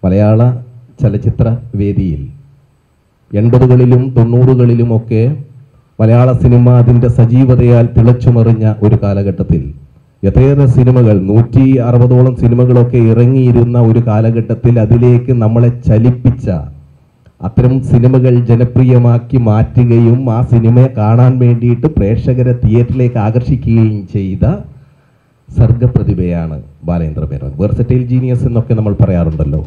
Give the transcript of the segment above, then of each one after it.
മലയാള ചലച്ചിത്ര വേദിയിൽ എൺപതുകളിലും തൊണ്ണൂറുകളിലുമൊക്കെ മലയാള സിനിമ അതിൻ്റെ സജീവതയാൽ തിളച്ചുമറിഞ്ഞ ഒരു കാലഘട്ടത്തിൽ എത്രയേറെ സിനിമകൾ നൂറ്റി അറുപതോളം സിനിമകളൊക്കെ ഇറങ്ങിയിരുന്ന ഒരു കാലഘട്ടത്തിൽ അതിലേക്ക് നമ്മളെ ചലിപ്പിച്ച അത്തരം സിനിമകൾ ജനപ്രിയമാക്കി മാറ്റുകയും ആ സിനിമയെ കാണാൻ വേണ്ടിയിട്ട് പ്രേക്ഷകരെ തിയേറ്ററിലേക്ക് ആകർഷിക്കുകയും ചെയ്ത സർഗപ്രതിഭയാണ് ബാലേന്ദ്ര മേനോൻ വെർസറ്റൈൽ ജീനിയസ് എന്നൊക്കെ നമ്മൾ പറയാറുണ്ടല്ലോ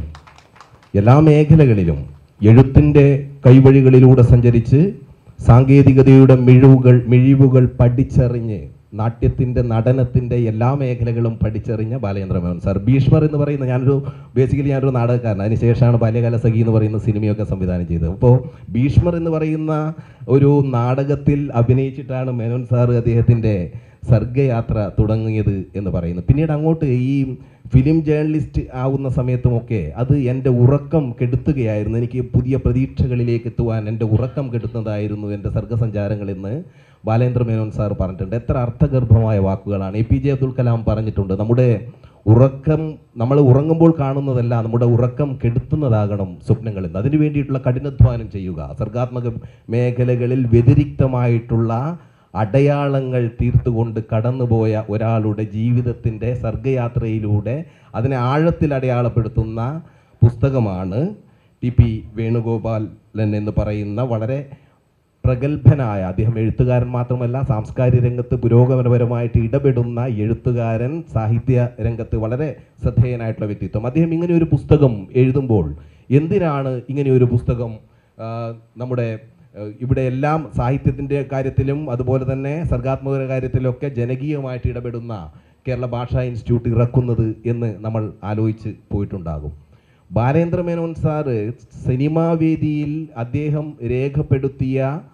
എല്ലാ മേഖലകളിലും എഴുത്തിൻ്റെ കൈവഴികളിലൂടെ സഞ്ചരിച്ച് സാങ്കേതികതയുടെ മിഴിവുകൾ മിഴിവുകൾ പഠിച്ചറിഞ്ഞ് നാട്യത്തിൻ്റെ നടനത്തിൻ്റെ എല്ലാ മേഖലകളും പഠിച്ചറിഞ്ഞ ബാലേന്ദ്ര മേനോൻ സാർ ഭീഷ്മർ എന്ന് പറയുന്ന ഞാനൊരു ബേസിക്കലി ഞാനൊരു നാടകക്കാരൻ അതിനുശേഷമാണ് ബാല്യകാല സഖി എന്ന് പറയുന്ന സിനിമയൊക്കെ സംവിധാനം ചെയ്തത് അപ്പോൾ ഭീഷ്മർ എന്ന് പറയുന്ന ഒരു നാടകത്തിൽ അഭിനയിച്ചിട്ടാണ് മേനോൻ സാർ അദ്ദേഹത്തിൻ്റെ സർഗയാത്ര തുടങ്ങിയത് എന്ന് പറയുന്നു പിന്നീട് അങ്ങോട്ട് ഈ ഫിലിം ജേർണലിസ്റ്റ് ആവുന്ന സമയത്തുമൊക്കെ അത് എൻ്റെ ഉറക്കം കെടുത്തുകയായിരുന്നു എനിക്ക് പുതിയ പ്രതീക്ഷകളിലേക്ക് എത്തുവാൻ എൻ്റെ ഉറക്കം കെടുത്തുന്നതായിരുന്നു എൻ്റെ സർഗസഞ്ചാരങ്ങളെന്ന് ബാലേന്ദ്ര മേനോൻ സാർ പറഞ്ഞിട്ടുണ്ട് എത്ര അർത്ഥഗർഭമായ വാക്കുകളാണ് A P J Abdul Kalam പറഞ്ഞിട്ടുണ്ട് നമ്മുടെ ഉറക്കം നമ്മൾ ഉറങ്ങുമ്പോൾ കാണുന്നതല്ല നമ്മുടെ ഉറക്കം കെടുത്തുന്നതാകണം സ്വപ്നങ്ങളിൽ അതിനു വേണ്ടിയിട്ടുള്ള കഠിനാധ്വാനം ചെയ്യുക സർഗാത്മക മേഖലകളിൽ വ്യതിരിക്തമായിട്ടുള്ള അടയാളങ്ങൾ തീർത്തുകൊണ്ട് കടന്നുപോയ ഒരാളുടെ ജീവിതത്തിൻ്റെ സർഗയാത്രയിലൂടെ അതിനെ ആഴത്തിൽ അടയാളപ്പെടുത്തുന്ന പുസ്തകമാണ് ടി പി വേണുഗോപാലൻ എന്ന് പറയുന്ന വളരെ പ്രഗത്ഭനായ അദ്ദേഹം എഴുത്തുകാരൻ മാത്രമല്ല സാംസ്കാരിക രംഗത്ത് പുരോഗമനപരമായിട്ട് ഇടപെടുന്ന എഴുത്തുകാരൻ സാഹിത്യ രംഗത്ത് വളരെ ശ്രദ്ധേയനായിട്ടുള്ള വ്യക്തിത്വം അദ്ദേഹം ഇങ്ങനെ ഒരു പുസ്തകം എഴുതുമ്പോൾ എന്തിനാണ് ഇങ്ങനെ ഒരു പുസ്തകം ആ, നമ്മുടെ ആ, ഇവിടെ എല്ലാം സാഹിത്യത്തിൻ്റെ കാര്യത്തിലും അതുപോലെ തന്നെ സർഗാത്മക കാര്യത്തിലൊക്കെ ജനകീയമായിട്ട് ഇടപെടുന്ന കേരള ഭാഷാ ഇൻസ്റ്റിറ്റ്യൂട്ട് ഇറക്കുന്നത് എന്ന് നമ്മൾ ആലോചിച്ച് പോയിട്ടുണ്ടാകും ബാലേന്ദ്ര മേനോൻ സാറ് സിനിമാ വേദിയിൽ അദ്ദേഹം രേഖപ്പെടുത്തിയ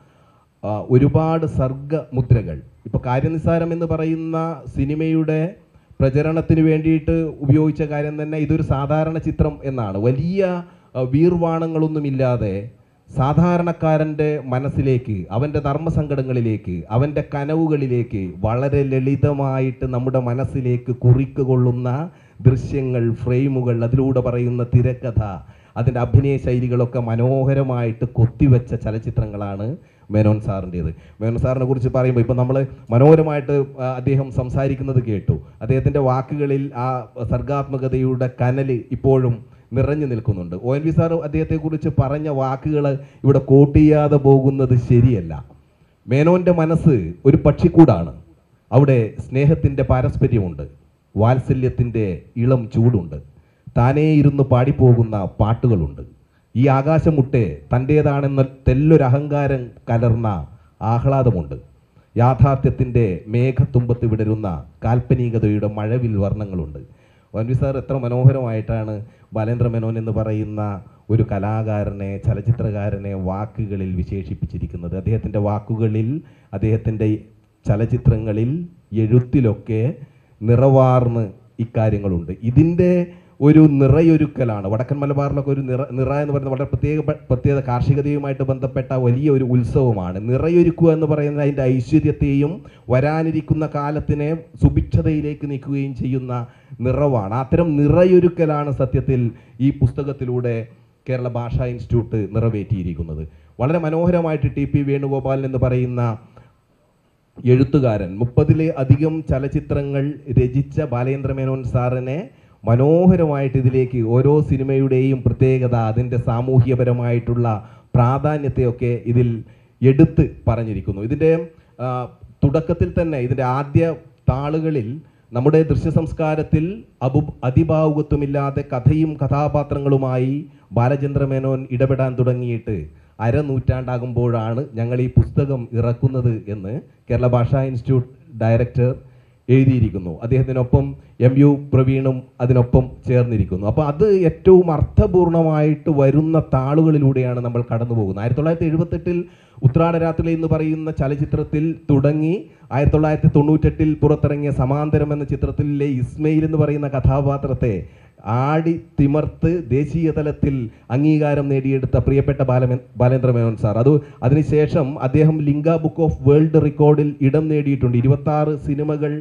ആ, ഒരുപാട് സർഗ മുദ്രകൾ ഇപ്പോൾ കാര്യനിസാരം എന്ന് പറയുന്ന സിനിമയുടെ പ്രചരണത്തിന് വേണ്ടിയിട്ട് ഉപയോഗിച്ച കാര്യം തന്നെ ഇതൊരു സാധാരണ ചിത്രം എന്നാണ് വലിയ ആ, വീർവാണങ്ങളൊന്നുമില്ലാതെ സാധാരണക്കാരൻ്റെ മനസ്സിലേക്ക് അവൻ്റെ ധർമ്മസങ്കടങ്ങളിലേക്ക് അവൻ്റെ കനവുകളിലേക്ക് വളരെ ലളിതമായിട്ട് നമ്മുടെ മനസ്സിലേക്ക് കുറിക്കുകൊള്ളുന്ന ദൃശ്യങ്ങൾ ഫ്രെയിമുകൾ അതിലൂടെ പറയുന്ന തിരക്കഥ അതിൻ്റെ അഭിനയ ശൈലികളൊക്കെ മനോഹരമായിട്ട് കൊത്തിവെച്ച ചലച്ചിത്രങ്ങളാണ് മേനോൻ സാറിൻ്റേത് മേനോൻ സാറിനെ കുറിച്ച് പറയുമ്പോൾ ഇപ്പം നമ്മൾ മനോഹരമായിട്ട് ആ, അദ്ദേഹം സംസാരിക്കുന്നത് കേട്ടു അദ്ദേഹത്തിൻ്റെ വാക്കുകളിൽ ആ സർഗാത്മകതയുടെ കനൽ ഇപ്പോഴും നിറഞ്ഞു നിൽക്കുന്നുണ്ട് ഒ എൻ വി സാർ അദ്ദേഹത്തെക്കുറിച്ച് പറഞ്ഞ വാക്കുകൾ ഇവിടെ കോട്ട് ചെയ്യാതെ പോകുന്നത് ശരിയല്ല മേനോൻ്റെ മനസ്സ് ഒരു പക്ഷിക്കൂടാണ് അവിടെ സ്നേഹത്തിൻ്റെ പാരസ്പര്യമുണ്ട് വാത്സല്യത്തിൻ്റെ ഇളം ചൂടുണ്ട് താനേ ഇരുന്ന് പാടിപ്പോകുന്ന പാട്ടുകളുണ്ട് ഈ ആകാശമുട്ടെ തൻ്റേതാണെന്ന തെല്ലൊരഹങ്കാരം കലർന്ന ആഹ്ലാദമുണ്ട് യാഥാർത്ഥ്യത്തിൻ്റെ മേഘത്തുമ്പത്ത് വിടരുന്ന കാൽപ്പനികതയുടെ മഴവിൽ വർണ്ണങ്ങളുണ്ട് വൻവി സാർ എത്ര മനോഹരമായിട്ടാണ് ബാലേന്ദ്ര മേനോൻ എന്ന് പറയുന്ന ഒരു കലാകാരനെ ചലച്ചിത്രകാരനെ വാക്കുകളിൽ വിശേഷിപ്പിച്ചിരിക്കുന്നത് അദ്ദേഹത്തിൻ്റെ വാക്കുകളിൽ അദ്ദേഹത്തിൻ്റെ ചലച്ചിത്രങ്ങളിൽ എഴുത്തിലൊക്കെ നിറവാർന്ന് ഇക്കാര്യങ്ങളുണ്ട് ഇതിൻ്റെ ഒരു നിറയൊരുക്കലാണ് വടക്കൻ മലബാറിലൊക്കെ ഒരു നിറ നിറ എന്ന് പറയുന്നത് വളരെ പ്രത്യേക പ്രത്യേക കാർഷികതയുമായിട്ട് ബന്ധപ്പെട്ട വലിയ ഒരു ഉത്സവമാണ് നിറയൊരുക്കുക എന്ന് പറയുന്നത് അതിൻ്റെ ഐശ്വര്യത്തെയും വരാനിരിക്കുന്ന കാലത്തിനെ സുഭിക്ഷതയിലേക്ക് നീക്കുകയും ചെയ്യുന്ന നിറവാണ് അത്തരം നിറയൊരുക്കലാണ് സത്യത്തിൽ ഈ പുസ്തകത്തിലൂടെ കേരള ഭാഷാ ഇൻസ്റ്റിറ്റ്യൂട്ട് നിറവേറ്റിയിരിക്കുന്നത് വളരെ മനോഹരമായിട്ട് ടി പി വേണുഗോപാലൻ എന്ന് പറയുന്ന എഴുത്തുകാരൻ മുപ്പതിലെ അധികം ചലച്ചിത്രങ്ങൾ രചിച്ച ബാലേന്ദ്ര മേനോൻ സാറിനെ മനോഹരമായിട്ട് ഇതിലേക്ക് ഓരോ സിനിമയുടെയും പ്രത്യേകത അതിൻ്റെ സാമൂഹ്യപരമായിട്ടുള്ള പ്രാധാന്യത്തെയൊക്കെ ഇതിൽ എടുത്ത് പറഞ്ഞിരിക്കുന്നു ഇതിൻ്റെ ആ, തുടക്കത്തിൽ തന്നെ ഇതിൻ്റെ ആദ്യ താളുകളിൽ നമ്മുടെ ദൃശ്യസംസ്കാരത്തിൽ അബു അതിഭാവുകത്വമില്ലാതെ കഥയും കഥാപാത്രങ്ങളുമായി ബാലചന്ദ്ര മേനോൻ ഇടപെടാൻ തുടങ്ങിയിട്ട് അരനൂറ്റാണ്ടാകുമ്പോഴാണ് ഞങ്ങൾ ഈ പുസ്തകം ഇറക്കുന്നത് എന്ന് കേരള ഭാഷാ ഇൻസ്റ്റിറ്റ്യൂട്ട് ഡയറക്ടർ എഴുതിയിരിക്കുന്നു അദ്ദേഹത്തിനൊപ്പം എം യു പ്രവീണും അതിനൊപ്പം ചേർന്നിരിക്കുന്നു അപ്പോൾ അത് ഏറ്റവും അർത്ഥപൂർണമായിട്ട് വരുന്ന താളുകളിലൂടെയാണ് നമ്മൾ കടന്നു പോകുന്നത് ആയിരത്തി തൊള്ളായിരത്തി എഴുപത്തെട്ടിൽ ഉത്രാടരാത്രി എന്ന് പറയുന്ന ചലച്ചിത്രത്തിൽ തുടങ്ങി ആയിരത്തി തൊള്ളായിരത്തി തൊണ്ണൂറ്റെട്ടിൽ പുറത്തിറങ്ങിയ സമാന്തരം എന്ന ചിത്രത്തിലെ ഇസ്മയിൽ എന്ന് പറയുന്ന കഥാപാത്രത്തെ ആടി തിമർത്ത് ദേശീയ തലത്തിൽ അംഗീകാരം നേടിയെടുത്ത പ്രിയപ്പെട്ട ബാലമേ ബാലേന്ദ്ര മേനോൻ സാർ അത് അതിനുശേഷം അദ്ദേഹം ലിംഗ ബുക്ക് ഓഫ് വേൾഡ് റെക്കോർഡിൽ ഇടം നേടിയിട്ടുണ്ട് ഇരുപത്തി സിനിമകൾ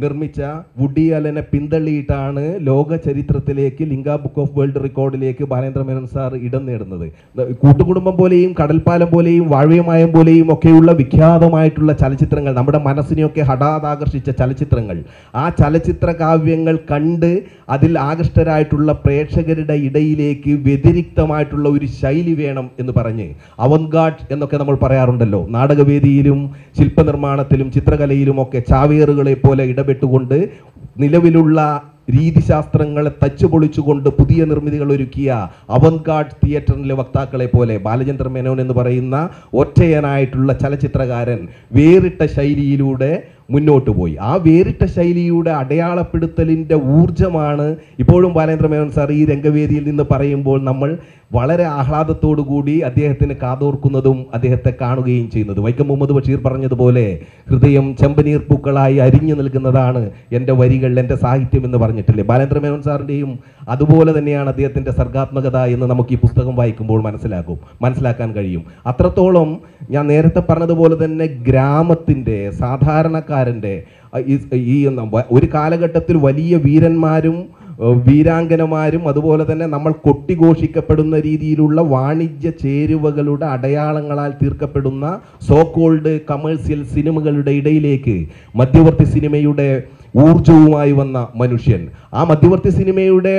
നിർമ്മിച്ച വുഡി അലനെ പിന്തള്ളിയിട്ടാണ് ലോക ചരിത്രത്തിലേക്ക് ലിംഗ ബുക്ക് ഓഫ് വേൾഡ് റെക്കോർഡിലേക്ക് ബാലേന്ദ്ര മേനോൻ സാർ ഇടം നേടുന്നത് കൂട്ടുകുടുംബം പോലെയും കടൽപ്പാലം പോലെയും വാഴവ്യമായം പോലെയും ഒക്കെയുള്ള വിഖ്യാതമായിട്ടുള്ള ചലച്ചിത്രങ്ങൾ നമ്മുടെ മനസ്സിനെയൊക്കെ ഹഠാത് ആകർഷിച്ച ചലച്ചിത്രങ്ങൾ ആ ചലച്ചിത്ര കാവ്യങ്ങൾ കണ്ട് അതിൽ ആകൃഷ്ടരായിട്ടുള്ള പ്രേക്ഷകരുടെ ഇടയിലേക്ക് വ്യതിരിക്തമായിട്ടുള്ള ഒരു ശൈലി വേണം എന്ന് പറഞ്ഞ് അവൻഗാഡ് എന്നൊക്കെ നമ്മൾ പറയാറുണ്ടല്ലോ നാടകവേദിയിലും ശില്പനിർമ്മാണത്തിലും ചിത്രകലയിലും ഒക്കെ ചാവേറുകളെ പോലെ ഇടപെട്ടുകൊണ്ട് നിലവിലുള്ള രീതിശാസ്ത്രങ്ങളെ തച്ചുപൊളിച്ചുകൊണ്ട് പുതിയ നിർമ്മിതികൾ ഒരുക്കിയ അവൻഗാഡ് തിയേറ്ററിലെ വക്താക്കളെ പോലെ ബാലചന്ദ്ര മേനോൻ എന്ന് പറയുന്ന ഒറ്റയനായിട്ടുള്ള ചലച്ചിത്രകാരൻ വേറിട്ട ശൈലിയിലൂടെ മുന്നോട്ട് പോയി ആ വേറിട്ട ശൈലിയുടെ അടയാളപ്പെടുത്തലിൻ്റെ ഊർജമാണ് ഇപ്പോഴും ബാലേന്ദ്ര മേനോൻ സാർ ഈ രംഗവേദിയിൽ നിന്ന് പറയുമ്പോൾ നമ്മൾ വളരെ ആഹ്ലാദത്തോടു കൂടി അദ്ദേഹത്തിന് കാതോർക്കുന്നതും അദ്ദേഹത്തെ കാണുകയും ചെയ്യുന്നത് വൈക്കം മുഹമ്മദ് ബഷീർ പറഞ്ഞതുപോലെ ഹൃദയം ചെമ്പനീർ പൂക്കളായി അരിഞ്ഞു നിൽക്കുന്നതാണ് എൻ്റെ വരികൾ എൻ്റെ സാഹിത്യം എന്ന് പറഞ്ഞിട്ടില്ലേ ബാലേന്ദ്ര മേനോൻ സാറിൻ്റെയും അതുപോലെ തന്നെയാണ് അദ്ദേഹത്തിൻ്റെ സർഗാത്മകത എന്ന് നമുക്ക് ഈ പുസ്തകം വായിക്കുമ്പോൾ മനസ്സിലാക്കും മനസ്സിലാക്കാൻ കഴിയും അത്രത്തോളം ഞാൻ നേരത്തെ പറഞ്ഞതുപോലെ തന്നെ ഗ്രാമത്തിൻ്റെ സാധാരണക്കാരൻ്റെ അഹ് ഈ- ഈ വ- ഒരു കാലഘട്ടത്തിൽ വലിയ വീരന്മാരും ഏഹ് വീരാങ്കനമാരും അതുപോലെ തന്നെ നമ്മൾ കൊട്ടിഘോഷിക്കപ്പെടുന്ന രീതിയിലുള്ള വാണിജ്യ ചേരുവകളുടെ അടയാളങ്ങളാൽ തീർക്കപ്പെടുന്ന സോ കോൾഡ് കമേഴ്സ്യൽ സിനിമകളുടെ ഇടയിലേക്ക് മധ്യവർത്തി സിനിമയുടെ ഊർജവുമായി വന്ന മനുഷ്യൻ ആ മധ്യവർത്തി സിനിമയുടെ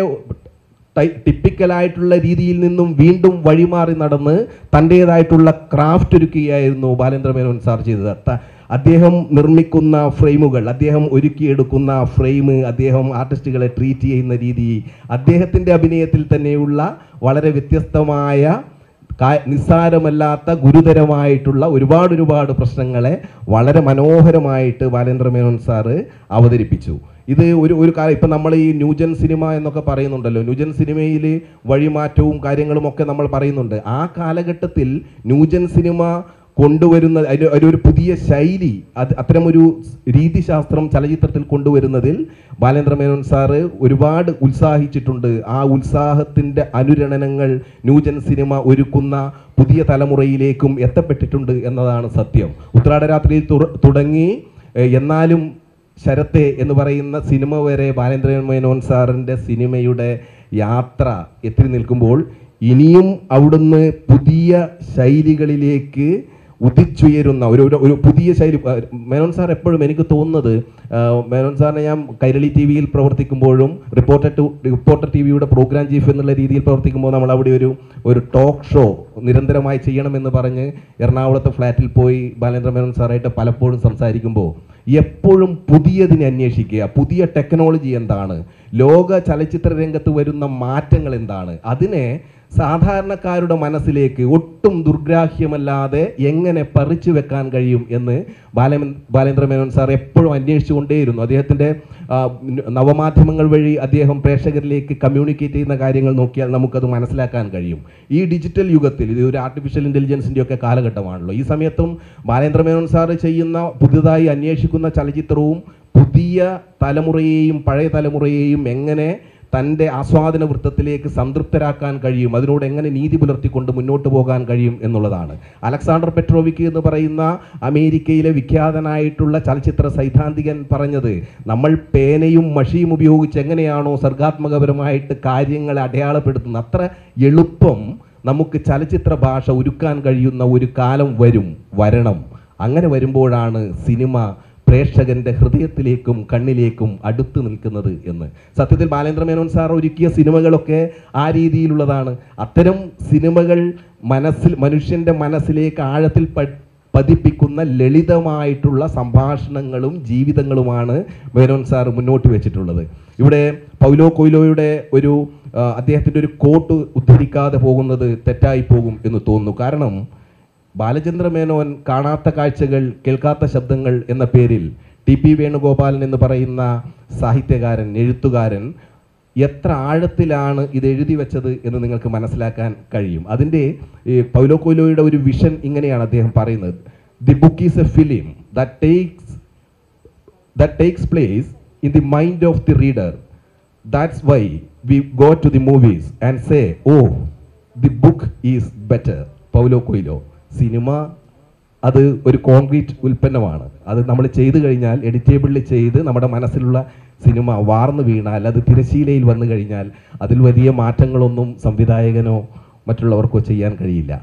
ടൈ- ടിപ്പിക്കലായിട്ടുള്ള രീതിയിൽ നിന്നും വീണ്ടും വഴിമാറി നടന്ന് തൻ്റേതായിട്ടുള്ള ക്രാഫ്റ്റ് ഒരുക്കുകയായിരുന്നു ബാലേന്ദ്ര മേനോൻ സാർ ചെയ്തത് ത- അദ്ദേഹം നിർമ്മിക്കുന്ന ഫ്രെയിമുകൾ അദ്ദേഹം ഒരുക്കിയെടുക്കുന്ന ഫ്രെയിം അദ്ദേഹം ആർട്ടിസ്റ്റുകളെ ട്രീറ്റ് ചെയ്യുന്ന രീതി അദ്ദേഹത്തിൻ്റെ അഭിനയത്തിൽ തന്നെയുള്ള വളരെ വ്യത്യസ്തമായ കാ- നിസ്സാരമല്ലാത്ത ഗുരുതരമായിട്ടുള്ള ഒരുപാട് ഒരുപാട് പ്രശ്നങ്ങളെ വളരെ മനോഹരമായിട്ട് ബാലേന്ദ്ര മേനോൻ സാറ് അവതരിപ്പിച്ചു ഇത് ഒരു ഒരു കാലം ഇപ്പം നമ്മൾ ഈ ന്യൂജൻ സിനിമ എന്നൊക്കെ പറയുന്നുണ്ടല്ലോ ന്യൂജൻ സിനിമയിൽ വഴിമാറ്റവും കാര്യങ്ങളും ഒക്കെ നമ്മൾ പറയുന്നുണ്ട് ആ കാലഘട്ടത്തിൽ ന്യൂജൻ സിനിമ കൊണ്ടുവരുന്ന അതിന് ഒരു പുതിയ ശൈലി അത് അത്തരമൊരു രീതിശാസ്ത്രം ചലച്ചിത്രത്തിൽ കൊണ്ടുവരുന്നതിൽ ബാലേന്ദ്ര മേനോൻ സാറ് ഒരുപാട് ഉത്സാഹിച്ചിട്ടുണ്ട് ആ ഉത്സാഹത്തിൻ്റെ അനുരണനങ്ങൾ ന്യൂജൻ സിനിമ ഒരുക്കുന്ന പുതിയ തലമുറയിലേക്കും എത്തപ്പെട്ടിട്ടുണ്ട് എന്നതാണ് സത്യം ഉത്രാടരാത്രിയിൽ തുറ- തുടങ്ങി ഏഹ്, എന്നാലും ശരത്തെ എന്ന് പറയുന്ന സിനിമ വരെ ബാലേന്ദ്ര മേനോൻ സാറിൻ്റെ സിനിമയുടെ യാത്ര എത്തി നിൽക്കുമ്പോൾ ഇനിയും അവിടുന്ന് പുതിയ ശൈലികളിലേക്ക് ഉദിച്ചുയരുന്ന ഒരു ഒരു- ഒരു പുതിയ ശൈലി ആ, മേനോൻ സാർ എപ്പോഴും എനിക്ക് തോന്നുന്നത് ആ, മേനോൻ സാറിനെ ഞാൻ കൈരളി ടി വിയിൽ പ്രവർത്തിക്കുമ്പോഴും റിപ്പോർട്ടർ ടു റിപ്പോർട്ടർ ടി വിയുടെ പ്രോഗ്രാം ചീഫ് എന്നുള്ള രീതിയിൽ പ്രവർത്തിക്കുമ്പോൾ നമ്മൾ അവിടെ ഒരു ഒരു ടോക്ക് ഷോ നിരന്തരമായി ചെയ്യണമെന്ന് പറഞ്ഞ് എറണാകുളത്തെ ഫ്ലാറ്റിൽ പോയി ബാലേന്ദ്ര മേനോൻ സാറായിട്ട് പലപ്പോഴും സംസാരിക്കുമ്പോൾ എപ്പോഴും പുതിയതിനെ അന്വേഷിക്കുക പുതിയ ടെക്നോളജി എന്താണ് ലോക ചലച്ചിത്ര രംഗത്ത് വരുന്ന മാറ്റങ്ങൾ എന്താണ് അതിനെ സാധാരണക്കാരുടെ മനസ്സിലേക്ക് ഒട്ടും ദുർഗ്രാഹ്യമല്ലാതെ എങ്ങനെ പറിച്ചു വെക്കാൻ കഴിയും എന്ന് ബാല ബാലേന്ദ്ര മേനോൻ സാർ എപ്പോഴും അന്വേഷിച്ചുകൊണ്ടേയിരുന്നു അദ്ദേഹത്തിൻ്റെ ആ, നവമാധ്യമങ്ങൾ വഴി അദ്ദേഹം പ്രേക്ഷകരിലേക്ക് കമ്മ്യൂണിക്കേറ്റ് ചെയ്യുന്ന കാര്യങ്ങൾ നോക്കിയാൽ നമുക്കത് മനസ്സിലാക്കാൻ കഴിയും ഈ ഡിജിറ്റൽ യുഗത്തിൽ ഇത് ഒരു ആർട്ടിഫിഷ്യൽ ഇൻ്റലിജൻസിൻ്റെ ഒക്കെ കാലഘട്ടമാണല്ലോ ഈ സമയത്തും ബാലേന്ദ്ര മേനോൻ സാർ ചെയ്യുന്ന പുതുതായി അന്വേഷിക്കുന്ന ചലച്ചിത്രവും പുതിയ തലമുറയെയും പഴയ തലമുറയെയും എങ്ങനെ തൻ്റെ ആസ്വാദന വൃത്തത്തിലേക്ക് സംതൃപ്തരാക്കാൻ കഴിയും അതിനോട് എങ്ങനെ നീതി പുലർത്തിക്കൊണ്ട് മുന്നോട്ട് പോകാൻ കഴിയും എന്നുള്ളതാണ് അലക്സാണ്ടർ പെട്രോവിക്ക് എന്ന് പറയുന്ന അമേരിക്കയിലെ വിഖ്യാതനായിട്ടുള്ള ചലച്ചിത്ര സൈദ്ധാന്തികൻ പറഞ്ഞത് നമ്മൾ പേനയും മഷിയും ഉപയോഗിച്ച് എങ്ങനെയാണോ സർഗാത്മകപരമായിട്ട് കാര്യങ്ങളെ അടയാളപ്പെടുത്തുന്നത് അത്ര എളുപ്പം നമുക്ക് ചലച്ചിത്ര ഭാഷ ഒരുക്കാൻ കഴിയുന്ന ഒരു കാലം വരും വരണം അങ്ങനെ വരുമ്പോഴാണ് സിനിമ പ്രേക്ഷകന്റെ ഹൃദയത്തിലേക്കും കണ്ണിലേക്കും അടുത്ത് നിൽക്കുന്നത് എന്ന് സത്യത്തിൽ ബാലേന്ദ്ര മേനോൻ സാർ ഒരുക്കിയ സിനിമകളൊക്കെ ആ രീതിയിലുള്ളതാണ് അത്തരം സിനിമകൾ മനസ്സിൽ മനുഷ്യന്റെ മനസ്സിലേക്ക് ആഴത്തിൽ പ പതിപ്പിക്കുന്ന ലളിതമായിട്ടുള്ള സംഭാഷണങ്ങളും ജീവിതങ്ങളുമാണ് മേനോൻ സാർ മുന്നോട്ട് വെച്ചിട്ടുള്ളത് ഇവിടെ പൗലോ കൊയ്ലോയുടെ ഒരു ആ, അദ്ദേഹത്തിൻ്റെ ഒരു കോട്ട് ഉദ്ധരിക്കാതെ പോകുന്നത് തെറ്റായി പോകും എന്ന് തോന്നുന്നു കാരണം ബാലചന്ദ്ര മേനോൻ കാണാത്ത കാഴ്ചകൾ കേൾക്കാത്ത ശബ്ദങ്ങൾ എന്ന പേരിൽ ടി പി വേണുഗോപാലൻ എന്ന് പറയുന്ന സാഹിത്യകാരൻ എഴുത്തുകാരൻ എത്ര ആഴത്തിലാണ് ഇത് എഴുതി വെച്ചത് എന്ന് നിങ്ങൾക്ക് മനസ്സിലാക്കാൻ കഴിയും അതിൻ്റെ ഈ പൗലോ കൊയ്ലോയുടെ ഒരു വിഷൻ ഇങ്ങനെയാണ് അദ്ദേഹം പറയുന്നത് the book is a film that takes that takes place in the mind of the reader. That's why we go to the movies and say, oh, the book is better. Paulo Coelho cinema അത് ഒരു concrete ഉൽപ്പന്നമാണ് അത് നമ്മൾ ചെയ്തു കഴിഞ്ഞാൽ എഡിറ്റേബിളിൽ ചെയ്ത് നമ്മുടെ മനസ്സിലുള്ള സിനിമ വാർന്നു വീണാൽ അത് തിരശീലയിൽ വന്നു കഴിഞ്ഞാൽ അതിൽ വലിയ മാറ്റങ്ങളൊന്നും സംവിധായകനോ മറ്റുള്ളവർക്കോ ചെയ്യാൻ കഴിയില്ല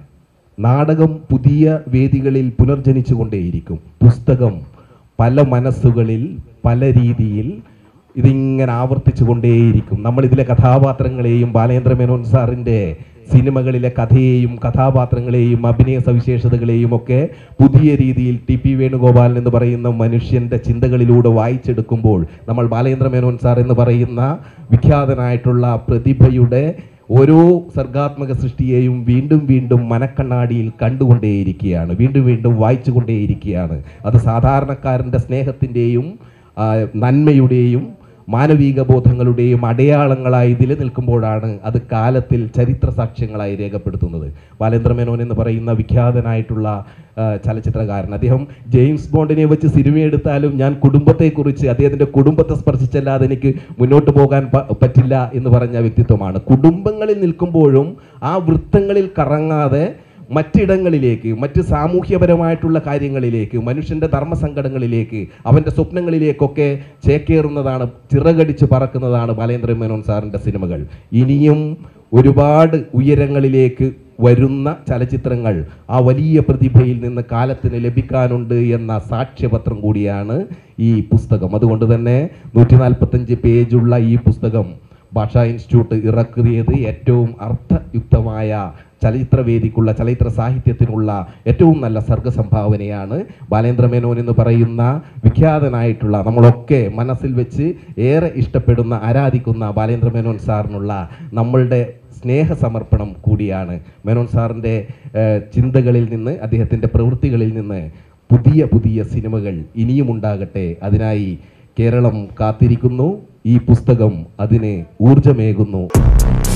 നാടകം പുതിയ വേദികളിൽ പുനർജനിച്ചു കൊണ്ടേയിരിക്കും പുസ്തകം പല മനസ്സുകളിൽ പല രീതിയിൽ ഇതിങ്ങനെ ആവർത്തിച്ചു കൊണ്ടേയിരിക്കും നമ്മൾ ഇതിലെ കഥാപാത്രങ്ങളെയും ബാലേന്ദ്ര മേനോൻ സാറിൻ്റെ സിനിമകളിലെ കഥയെയും കഥാപാത്രങ്ങളെയും അഭിനയ സവിശേഷതകളെയും ഒക്കെ പുതിയ രീതിയിൽ ടി പി വേണുഗോപാലൻ എന്ന് പറയുന്ന മനുഷ്യൻ്റെ ചിന്തകളിലൂടെ വായിച്ചെടുക്കുമ്പോൾ നമ്മൾ ബാലേന്ദ്ര മേനോൻ സാർ എന്ന് പറയുന്ന വിഖ്യാതനായിട്ടുള്ള പ്രതിഭയുടെ ഓരോ സർഗാത്മക സൃഷ്ടിയെയും വീണ്ടും വീണ്ടും മനക്കണ്ണാടിയിൽ കണ്ടുകൊണ്ടേയിരിക്കുകയാണ് വീണ്ടും വീണ്ടും വായിച്ചുകൊണ്ടേയിരിക്കുകയാണ് അത് സാധാരണക്കാരൻ്റെ സ്നേഹത്തിൻ്റെയും ആ, നന്മയുടെയും മാനവിക ബോധങ്ങളുടെയും അടയാളങ്ങളായി നിലനിൽക്കുമ്പോഴാണ് അത് കാലത്തിൽ ചരിത്ര സാക്ഷ്യങ്ങളായി രേഖപ്പെടുത്തുന്നത് ബാലേന്ദ്ര മേനോൻ എന്ന് പറയുന്ന വിഖ്യാതനായിട്ടുള്ള ആ, ചലച്ചിത്രകാരൻ അദ്ദേഹം ജെയിംസ് ബോണ്ടിനെ വെച്ച് സിനിമ എടുത്താലും ഞാൻ കുടുംബത്തെക്കുറിച്ച് അദ്ദേഹത്തിൻ്റെ കുടുംബത്തെ സ്പർശിച്ചല്ലാതെ എനിക്ക് മുന്നോട്ട് പോകാൻ പ- പറ്റില്ല എന്ന് പറഞ്ഞ വ്യക്തിത്വമാണ് കുടുംബങ്ങളിൽ നിൽക്കുമ്പോഴും ആ വൃത്തങ്ങളിൽ കറങ്ങാതെ മറ്റിടങ്ങളിലേക്ക് മറ്റ് സാമൂഹ്യപരമായിട്ടുള്ള കാര്യങ്ങളിലേക്ക് മനുഷ്യൻ്റെ ധർമ്മസങ്കടങ്ങളിലേക്ക് അവൻ്റെ സ്വപ്നങ്ങളിലേക്കൊക്കെ ചേക്കേറുന്നതാണ് ചിറകടിച്ച് പറക്കുന്നതാണ് ബാലേന്ദ്ര മേനോൻ സാറിൻ്റെ സിനിമകൾ ഇനിയും ഒരുപാട് ഉയരങ്ങളിലേക്ക് വരുന്ന ചലച്ചിത്രങ്ങൾ ആ വലിയ പ്രതിഭയിൽ നിന്ന് കാലത്തിന് ലഭിക്കാനുണ്ട് എന്ന സാക്ഷ്യപത്രം കൂടിയാണ് ഈ പുസ്തകം അതുകൊണ്ട് തന്നെ നൂറ്റി നാൽപ്പത്തഞ്ച് പേജുള്ള ഈ പുസ്തകം ഭാഷാ ഇൻസ്റ്റിറ്റ്യൂട്ട് ഇറക്കിയത് ഏറ്റവും അർത്ഥയുക്തമായ ചലച്ചിത്രവേദിക്കുള്ള ചലച്ചിത്ര സാഹിത്യത്തിനുള്ള ഏറ്റവും നല്ല സർഗസംഭാവനയാണ് ബാലേന്ദ്ര മേനോൻ എന്ന് പറയുന്ന വിഖ്യാതനായിട്ടുള്ള നമ്മളൊക്കെ മനസ്സിൽ വെച്ച് ഏറെ ഇഷ്ടപ്പെടുന്ന ആരാധിക്കുന്ന ബാലേന്ദ്ര മേനോൻ സാറിനുള്ള നമ്മളുടെ സ്നേഹസമർപ്പണം കൂടിയാണ് മേനോൻ സാറിൻ്റെ ഏഹ്, ചിന്തകളിൽ നിന്ന് അദ്ദേഹത്തിൻ്റെ പ്രവൃത്തികളിൽ നിന്ന് പുതിയ പുതിയ സിനിമകൾ ഇനിയും ഉണ്ടാകട്ടെ അതിനായി കേരളം കാത്തിരിക്കുന്നു ഈ പുസ്തകം അതിന് ഊർജമേകുന്നു